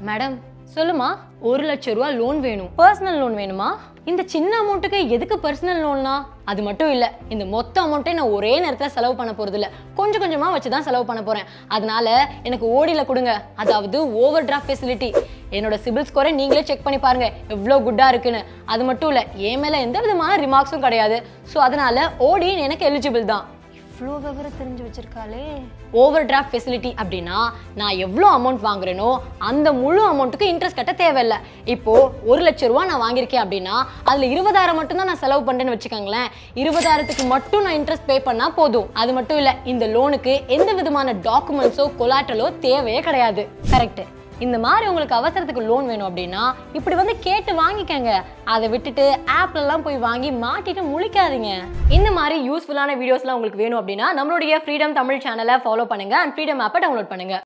madam சொல்லுமா ஒரு லட்சம் ரூபா லோன் வேணும் பர்சனல் லோன் வேணுமா இந்த சின்ன அமௌண்ட்டுக்கு எதுக்கு பர்சனல் லோன்னா அது மட்டும் இல்ல இந்த மொத்த அமௌண்ட்டை நான் ஒரே நேரத்துல செலவு பண்ண போறது இல்ல கொஞ்சம் கொஞ்சமா வச்சு தான் செலவு பண்ண போறேன் அதனால எனக்கு ஓடில கொடுங்க அதாவது ஓவர் டிராஃப்ட் ஃபெசிலிட்டி என்னோட சிபில் ஸ்கோரை நீங்களே செக் பண்ணி பாருங்க எவ்வளோ குட்டா இருக்குன்னு அது மட்டும் இல்ல என் மேல எந்த விதமான ரிமார்க்ஸும் கிடையாது ஸோ அதனால ஓடி எனக்கு எலிஜிபிள் தான் இவ்வளோ விவரம் தெரிஞ்சு வச்சிருக்காளே ஓவர் டிராஃப்ட் ஃபெசிலிட்டி அப்படின்னா நான் எவ்வளோ அமௌண்ட் வாங்குறேனோ அந்த முழு அமௌண்ட்டுக்கு இன்ட்ரெஸ்ட் கட்ட தேவையில்ல இப்போ ஒரு லட்ச ரூபா நான் வாங்கியிருக்கேன் அப்படின்னா அதுல இருபதாயிரம் மட்டும் தான் நான் செலவு பண்றேன்னு வச்சுக்கோங்களேன் இருபதாயிரத்துக்கு மட்டும் நான் இன்ட்ரெஸ்ட் பே பண்ணா போதும் அது மட்டும் இல்ல இந்த லோனுக்கு எந்த விதமான டாக்குமெண்ட்ஸோ கொலாட்டலோ தேவையே கிடையாது கரெக்ட் இந்த மாதிரி உங்களுக்கு அவசரத்துக்கு லோன் வேணும் அப்படின்னா இப்படி வந்து கேட்டு வாங்கிக்கங்க அதை விட்டுட்டு ஆப்லலாம் போய் வாங்கி மாட்டிட்டு முழிக்காதீங்க இந்த மாதிரி யூஸ்ஃபுல்லான வீடியோஸ்லாம் உங்களுக்கு வேணும் அப்படின்னா நம்மளுடைய ஃப்ரீடம் தமிழ் சேனலை ஃபாலோ பண்ணுங்க அண்ட் ஃப்ரீடம் ஆப்பை டவுன்லோட் பண்ணுங்க